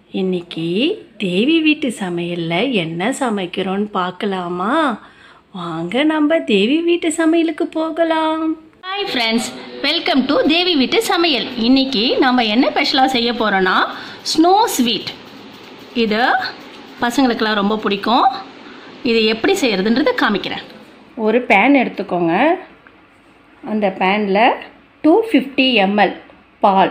இன்னைக்கு தேவி வீட்டு சமையலில் என்ன சமைக்கிறோன்னு பார்க்கலாமா வாங்க நம்ம தேவி வீட்டு சமையலுக்கு போகலாம் hi friends welcome to Devi வீட்டு சமையல் இன்னைக்கு நம்ம என்ன ஸ்பெஷலாக செய்ய போகிறோன்னா ஸ்னோ ஸ்வீட் இது பசங்களுக்கெல்லாம் ரொம்ப பிடிக்கும் இது எப்படி செய்கிறதுன்றதை காமிக்கிறேன் ஒரு பேன் எடுத்துக்கோங்க அந்த பேனில் டூ ஃபிஃப்டி எம்எல் பால்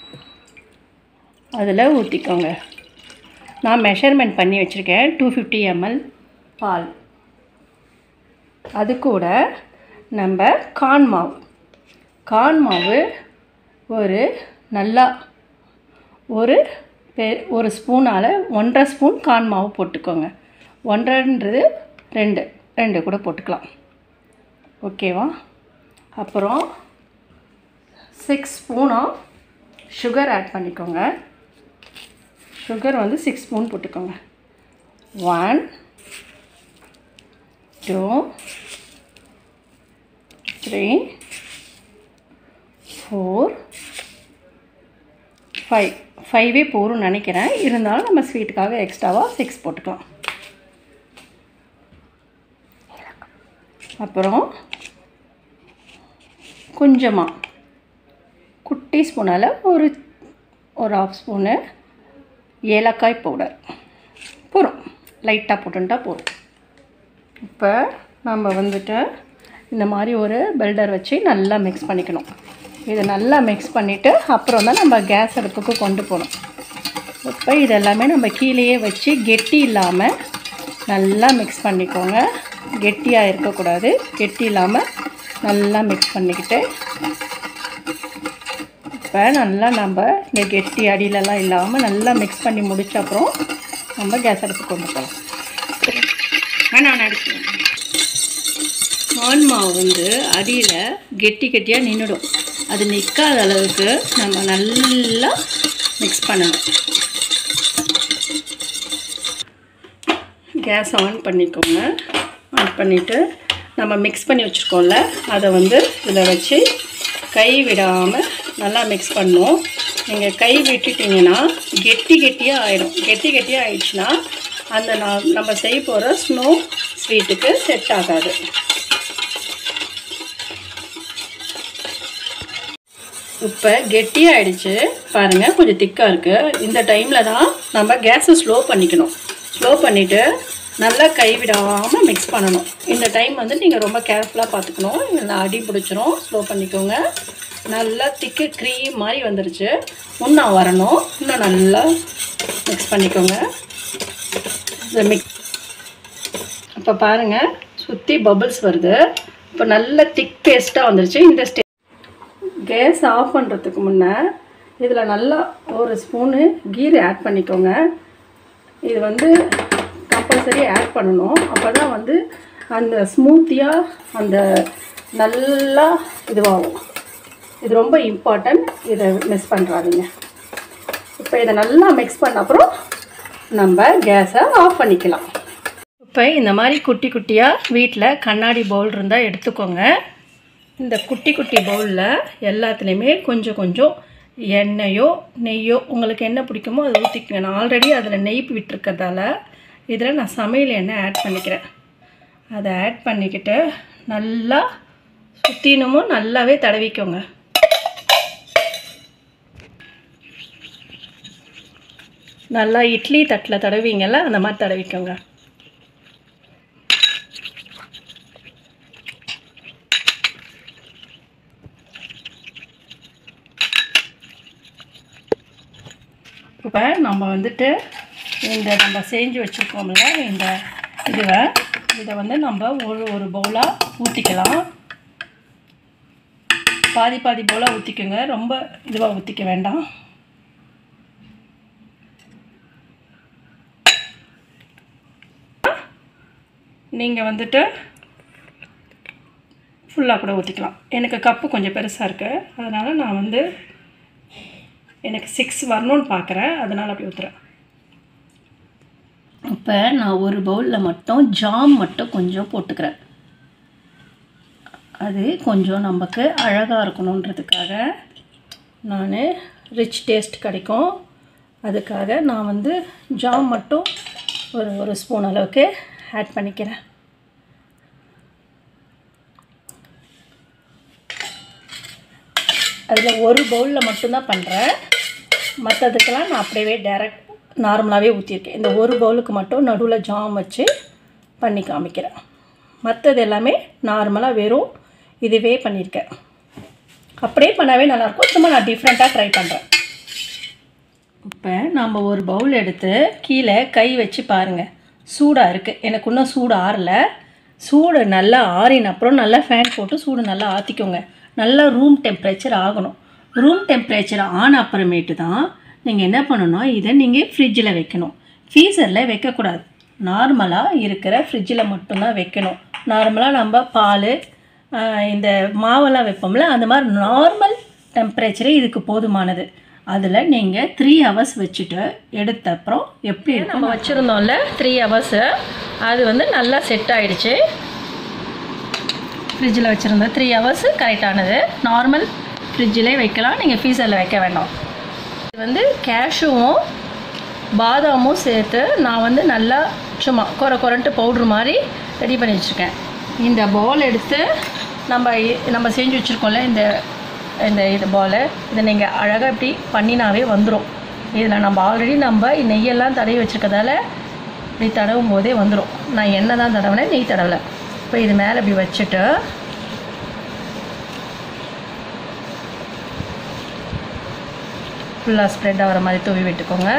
அதில் ஊற்றிக்கோங்க நான் மெஷர்மெண்ட் பண்ணி வச்சுருக்கேன் டூ ஃபிஃப்டி எம்எல் பால் அது கூட நம்ம கார்ன் மாவு கார்ன் மாவு ஒரு நல்லா ஒரு பெ ஒரு ஸ்பூனால் ஒன்றரை ஸ்பூன் கார்ன் மாவு போட்டுக்கோங்க ஒன்றரைன்றது ரெண்டு ரெண்டு கூட போட்டுக்கலாம் ஓகேவா அப்புறம் six spoon of sugar add பண்ணிக்கோங்க சுகர் வந்து சிக்ஸ் ஸ்பூன் போட்டுக்கோங்க one two three four five ஃபைவே போரும்னு நினைக்கிறேன் இருந்தாலும் நம்ம ஸ்வீட்டுக்காக எக்ஸ்ட்ராவாக சிக்ஸ் போட்டுக்கலாம் அப்புறம் கொஞ்சமாக குட்டி ஸ்பூனால் ஒரு ஒரு ஆஃப் ஸ்பூனு ஏலக்காய் பவுடர் போதும் லைட்டாக போட்டுட்டா போதும் இப்போ நம்ம வந்துட்டு இந்த மாதிரி ஒரு பெல்டர் வச்சு நல்லா மிக்ஸ் பண்ணிக்கணும் இதை நல்லா மிக்ஸ் பண்ணிவிட்டு அப்புறம் தான் நம்ம கேஸ் அடுப்புக்கு கொண்டு போகணும் இப்போ இதெல்லாமே நம்ம கீழேயே வச்சு கெட்டி இல்லாமல் நல்லா மிக்ஸ் பண்ணிக்கோங்க கெட்டியாக இருக்கக்கூடாது கெட்டி இல்லாமல் நல்லா மிக்ஸ் பண்ணிக்கிட்டு இப்போ நல்லா நம்ம இந்த கெட்டி அடியிலலாம் இல்லாமல் நல்லா மிக்ஸ் பண்ணி முடிச்ச அப்புறம் நம்ம கேஸ் அடுப்புக்கு கொண்டு போகலாம் வேணாம் அடிச்சு கார்ன் மாவு வந்து அடியில் கெட்டி கெட்டியாக நின்றுடும் அது நிற்காத அளவுக்கு நம்ம நல்லா மிக்ஸ் பண்ணணும் கேஸ் ஆன் பண்ணிக்கோங்க ஆன் பண்ணிவிட்டு நம்ம மிக்ஸ் பண்ணி வச்சுருக்கோம்ல அதை வந்து இதில் வச்சு கை விடாமல் நல்லா மிக்ஸ் பண்ணணும் நீங்கள் கை விட்டுட்டிங்கன்னா கெட்டி கெட்டியாக ஆயிடும் கெட்டி கெட்டியாக ஆயிடுச்சுன்னா அந்த நான் நம்ம செய்ய போகிற ஸ்னோ ஸ்வீட்டுக்கு செட் ஆகாது இப்போ கெட்டியாகிடுச்சு பாருங்கள் கொஞ்சம் திக்காக இருக்குது இந்த டைமில் தான் நம்ம கேஸை ஸ்லோ பண்ணிக்கணும் ஸ்லோ பண்ணிவிட்டு நல்லா கைவிடாமல் மிக்ஸ் பண்ணணும் இந்த டைம் வந்து நீங்கள் ரொம்ப கேர்ஃபுல்லாக பார்த்துக்கணும் இல்லை அடி பிடிச்சிரும் ஸ்லோ பண்ணிக்கோங்க நல்லா திக்கு க்ரீம் மாதிரி வந்துருச்சு இன்னும் வரணும் இன்னும் நல்லா மிக்ஸ் பண்ணிக்கோங்க இந்த மிக்ஸ் இப்போ பாருங்கள் சுற்றி பபிள்ஸ் வருது இப்போ நல்ல திக் பேஸ்ட்டாக வந்துருச்சு இந்த ஸ்டே கேஸ் ஆஃப் பண்ணுறதுக்கு முன்னே இதில் நல்லா ஒரு ஸ்பூனு கீர் ஆட் பண்ணிக்கோங்க இது வந்து கம்பல்சரி ஆட் பண்ணணும் அப்போ தான் வந்து அந்த ஸ்மூத்தியாக அந்த நல்லா இதுவாகும் இது ரொம்ப இம்பார்ட்டன்ட் இதை மிஸ் பண்ணுறாதீங்க இப்போ இதை நல்லா மிக்ஸ் பண்ண அப்புறம் நம்ம கேஸை ஆஃப் பண்ணிக்கலாம் இப்போ இந்த மாதிரி குட்டி குட்டியாக வீட்டில் கண்ணாடி பவுல் இருந்தால் எடுத்துக்கோங்க இந்த குட்டி குட்டி பவுலில் எல்லாத்துலேயுமே கொஞ்சம் கொஞ்சம் எண்ணெயோ நெய்யோ உங்களுக்கு என்ன பிடிக்குமோ அதை ஊற்றிக்கங்க நான் ஆல்ரெடி அதில் நெய் விட்டுருக்கிறதால இதில் நான் சமையல் எண்ணெய் ஆட் பண்ணிக்கிறேன் அதை ஆட் பண்ணிக்கிட்டு நல்லா சுற்றினுமும் நல்லாவே தடவிக்கோங்க நல்லா இட்லி தட்டில் தடவிங்கல்ல அந்த மாதிரி தடவிக்கோங்க இப்போ நம்ம வந்துட்டு இந்த நம்ம செஞ்சு வச்சுருக்கோம்ல இந்த இதுவை இதை வந்து நம்ம ஒரு ஒரு பவுலாக ஊற்றிக்கலாம் பாதி பாதி பவுலாக ஊற்றிக்கோங்க ரொம்ப இதுவாக ஊற்றிக்க வேண்டாம் நீங்கள் வந்துட்டு ஃபுல்லாக கூட ஊற்றிக்கலாம் எனக்கு கப்பு கொஞ்சம் பெருசாக இருக்குது அதனால் நான் வந்து எனக்கு சிக்ஸ் வரணும்னு பார்க்குறேன் அதனால் அப்படி ஊற்றுறேன் இப்போ நான் ஒரு பவுலில் மட்டும் ஜாம் மட்டும் கொஞ்சம் போட்டுக்கிறேன் அது கொஞ்சம் நமக்கு அழகாக இருக்கணுன்றதுக்காக நான் ரிச் டேஸ்ட் கிடைக்கும் அதுக்காக நான் வந்து ஜாம் மட்டும் ஒரு ஒரு ஸ்பூன் அளவுக்கு ஆட் பண்ணிக்கிறேன் அதில் ஒரு பவுலில் மட்டும்தான் பண்ணுறேன் மற்றதுக்கெல்லாம் நான் அப்படியே டேரக்ட் நார்மலாகவே ஊற்றிருக்கேன் இந்த ஒரு பவுலுக்கு மட்டும் நடுவில் ஜாம் வச்சு பண்ணி காமிக்கிறேன் மற்றது எல்லாமே நார்மலாக வெறும் இதுவே பண்ணியிருக்கேன் அப்படியே பண்ணாவே நல்லாயிருக்கும் சும்மா நான் டிஃப்ரெண்ட்டாக ட்ரை பண்ணுறேன் இப்போ நம்ம ஒரு பவுல் எடுத்து கீழே கை வச்சு பாருங்கள் சூடாக இருக்குது எனக்கு இன்னும் சூடு ஆறல சூடு நல்லா ஆறின அப்புறம் நல்லா ஃபேன் போட்டு சூடு நல்லா ஆற்றிக்கோங்க நல்லா ரூம் டெம்பரேச்சர் ஆகணும் ரூம் டெம்பரேச்சர் ஆன அப்புறமேட்டு தான் நீங்கள் என்ன பண்ணணும் இதை நீங்கள் ஃப்ரிட்ஜில் வைக்கணும் ஃப்ரீசரில் வைக்கக்கூடாது நார்மலாக இருக்கிற ஃப்ரிட்ஜில் மட்டும்தான் வைக்கணும் நார்மலாக நம்ம பால் இந்த மாவெல்லாம் வைப்போம்ல அந்த மாதிரி நார்மல் டெம்பரேச்சரே இதுக்கு போதுமானது அதில் நீங்கள் த்ரீ ஹவர்ஸ் வச்சுட்டு எடுத்த அப்புறம் எப்படி நம்ம வச்சுருந்தோம்ல த்ரீ ஹவர்ஸு அது வந்து நல்லா செட் ஆயிடுச்சு ஃப்ரிட்ஜில் வச்சுருந்த த்ரீ ஹவர்ஸு கரெக்டானது நார்மல் ஃப்ரிட்ஜிலே வைக்கலாம் நீங்கள் ஃப்ரீசரில் வைக்க வேண்டாம் இது வந்து கேஷுவும் பாதாமும் சேர்த்து நான் வந்து நல்லா சும்மா குறை குறைன்ட்டு பவுட்ரு மாதிரி ரெடி பண்ணி வச்சுருக்கேன் இந்த பால் எடுத்து நம்ம இ- நம்ம செஞ்சு வச்சுருக்கோம்ல இந்த இந்த இது பால் இதை நீங்கள் அழகாக இப்படி பண்ணினாவே வந்துடும் இதில் நம்ம ஆல்ரெடி நம்ம நெய்யெல்லாம் தடவி வச்சுருக்கதால இப்படி தடவும் போதே வந்துடும் நான் எண்ணெய் தான் தடவினேன் நெய் தடவலை இப்போ இது மேலே இப்படி வச்சுட்டு ஃபுல்லாக ஸ்ப்ரெட் ஆகிற மாதிரி தூவி விட்டுக்கோங்க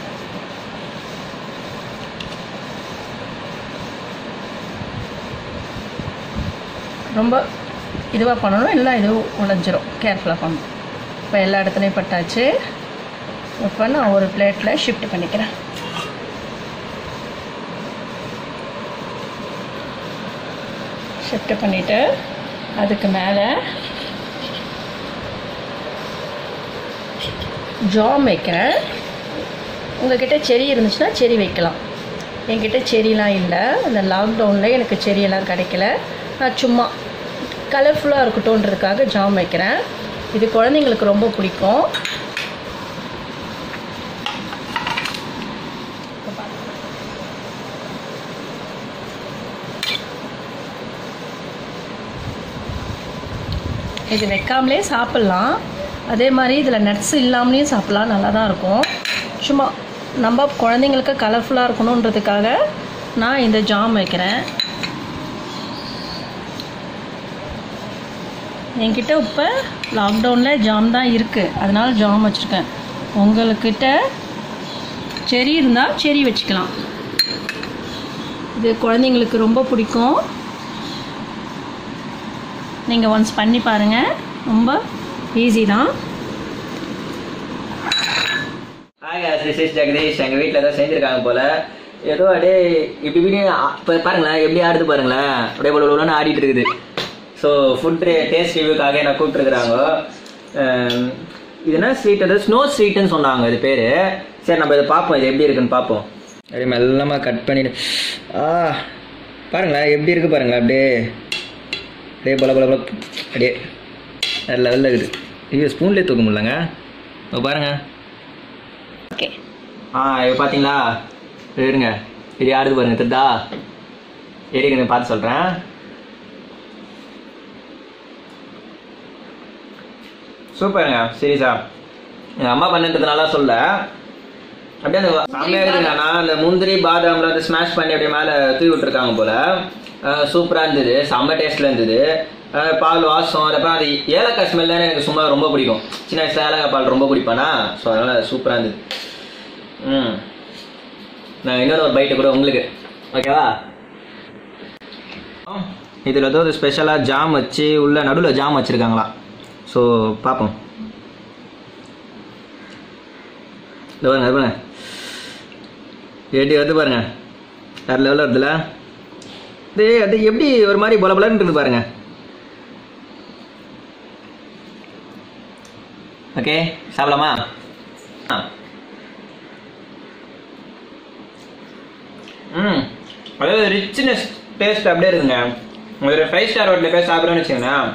ரொம்ப இதுவாக பண்ணணும் இல்லை இது உழைஞ்சிரும் கேர்ஃபுல்லாக பண்ணணும் இப்போ எல்லா இடத்துலையும் பட்டாச்சு இப்போ நான் ஒரு பிளேட்டில் ஷிஃப்ட் பண்ணிக்கிறேன் ஷிஃப்ட் பண்ணிவிட்டு அதுக்கு மேலே ஜாம் வைக்கிறேன் உங்ககிட்ட செரி இருந்துச்சுன்னா செரி வைக்கலாம் என்கிட்ட செரிலாம் இல்லை அந்த லாக்டவுனில் எனக்கு செரியெல்லாம் கிடைக்கல நான் சும்மா கலர்ஃபுல்லாக இருக்கட்டும்ன்றதுக்காக ஜாம் வைக்கிறேன் இது குழந்தைங்களுக்கு ரொம்ப பிடிக்கும் இது வைக்காமலே சாப்பிட்லாம் அதே மாதிரி இதில் நட்ஸ் இல்லாமலேயும் சாப்பிட்லாம் நல்லா தான் இருக்கும் சும்மா நம்ம குழந்தைங்களுக்கு கலர்ஃபுல்லாக இருக்கணுன்றதுக்காக நான் இந்த ஜாம் வைக்கிறேன் என்கிட்ட இப்போ லாக்டவுனில் ஜாம் தான் இருக்குது அதனால் ஜாம் வச்சுருக்கேன் உங்களுக்கிட்ட செரி இருந்தால் செரி வச்சுக்கலாம் இது குழந்தைங்களுக்கு ரொம்ப பிடிக்கும் நீங்கள் ஒன்ஸ் பண்ணி பாருங்கள் ரொம்ப ஈஸி தான் hi guys, this is Jagadeesh எங்கள் வீட்டில் ஏதோ செஞ்சுருக்காங்க போல ஏதோ அப்படியே இப்படி இப்படி இப்போ பாருங்களேன் எப்படி ஆடுது பாருங்களேன் அப்படியே போல போலன்னு ஆடிட்டு இருக்குது ஸோ ஃபுட் டேஸ்ட் ரிவ்யூக்காக என்ன கூப்பிட்டுருக்குறாங்க இது என்ன ஸ்வீட் அது ஸ்னோ ஸ்வீட்டுன்னு சொன்னாங்க இது பேர் சரி நம்ம இதை பார்ப்போம் இது எப்படி இருக்குன்னு பார்ப்போம் அப்படியே மெல்லமாக கட் பண்ணிட்டு ஆ பாருங்களேன் எப்படி இருக்கு பாருங்களேன் அப்படியே அப்படியே போல போல போல அப்படியே வேறு லெவலில் இருக்குது ஐயோ ஸ்பூன்லேயே தூக்க முடியலங்க இப்போ பாருங்கள் ஓகே ஆ இப்போ பார்த்தீங்களா இது இருங்க இது ஆடுது பாருங்க திருதா எரிங்க பார்த்து சொல்கிறேன் சூப்பருங்க சீரியஸா எங்கள் அம்மா பண்ணதுனால சொல்ல அப்படியே அந்த செம்மையாக இருக்குங்க நான் அந்த முந்திரி பாதாம்ல வந்து ஸ்மாஷ் பண்ணி அப்படியே மேலே தூவி விட்டுருக்காங்க போல சூப்பராக இருந்தது செம்ம டேஸ்ட்டில் இருந்தது அஹ் பால் வாசம் அதுக்கப்புறம் அது ஏலக்காய் ஸ்மெல் எனக்கு சும்மா ரொம்ப பிடிக்கும் சின்ன வயசுல ஏலக்காய் பால் ரொம்ப பிடிப்பானா ஸோ அதனால் சூப்பராக இருந்தது ம் நான் இன்னொரு ஒரு பைட்டு கூட உங்களுக்கு ஓகேவா இதில் ஏதோ ஒரு ஸ்பெஷலாக ஜாம் வச்சு உள்ள நடுவில் ஜாம் வச்சுருக்காங்களாம் ஸோ பார்ப்போம் இது பாருங்க இது பாருங்க எப்படி வருது பாருங்க வேறு லெவலில் வருதுல்ல இது அது எப்படி ஒரு மாதிரி பல பலன்னு இருக்குது பாருங்க ஓகே சாப்பிடலாமா ஆ ம் அதாவது ரிச்னஸ் டேஸ்ட் அப்படியே இருக்குங்க ஒரு ஃபைவ் ஸ்டார் ஹோட்டலில் போய் சாப்பிட்றோன்னு வச்சுக்கோங்களேன்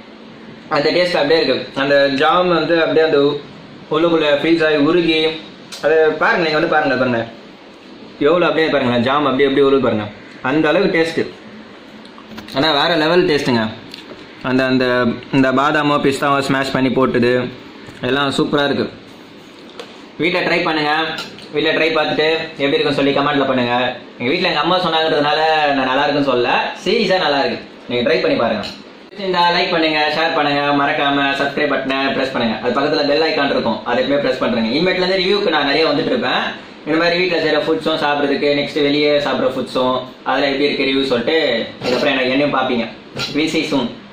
அந்த டேஸ்ட் அப்படியே இருக்கு அந்த ஜாம் வந்து அப்படியே அந்த உள்ளுக்குள்ளே ஃப்ரீஸ் ஆகி உருகி அது பாருங்க நீங்கள் வந்து பாருங்க பாருங்க எவ்வளோ அப்படியே பாருங்களேன் ஜாம் அப்படியே அப்படியே உருள் பாருங்க அந்த அளவுக்கு டேஸ்ட்டு ஆனால் வேறு லெவல் டேஸ்ட்டுங்க அந்த அந்த இந்த பாதாமோ பிஸ்தாவோ ஸ்மாஷ் பண்ணி போட்டுது எல்லாம் சூப்பராக இருக்குது வீட்டில் ட்ரை பண்ணுங்க வீட்டில் ட்ரை பார்த்துட்டு எப்படி இருக்குன்னு சொல்லி கமெண்ட்ல பண்ணுங்க எங்கள் வீட்டில் எங்கள் அம்மா சொன்னாங்கிறதுனால நான் நல்லா இருக்குன்னு சொல்லல சீரியஸாக நல்லா இருக்கு நீங்கள் ட்ரை பண்ணி பாருங்க இந்த லைக் பண்ணுங்க ஷேர் பண்ணுங்க மறக்காம சப்ஸ்கிரைப் பட்டனை ப்ரெஸ் பண்ணுங்க அது பக்கத்தில் பெல் ஐக்கான் இருக்கும் அதை எப்பவுமே ப்ரெஸ் பண்ணுறேங்க இனிமேட்லேருந்து ரிவ்யூக்கு நான் நிறைய வந்துட்டு இருப்பேன் இந்த மாதிரி வீட்டில் செய்கிற ஃபுட்ஸும் சாப்பிட்றதுக்கு நெக்ஸ்ட் வெளியே சாப்பிட்ற ஃபுட்ஸும் அதில் எப்படி இருக்கு ரிவ்யூ சொல்லிட்டு இதுக்கப்புறம் எனக்கு என்னையும் பார்ப்பீங்க வி சி சூன்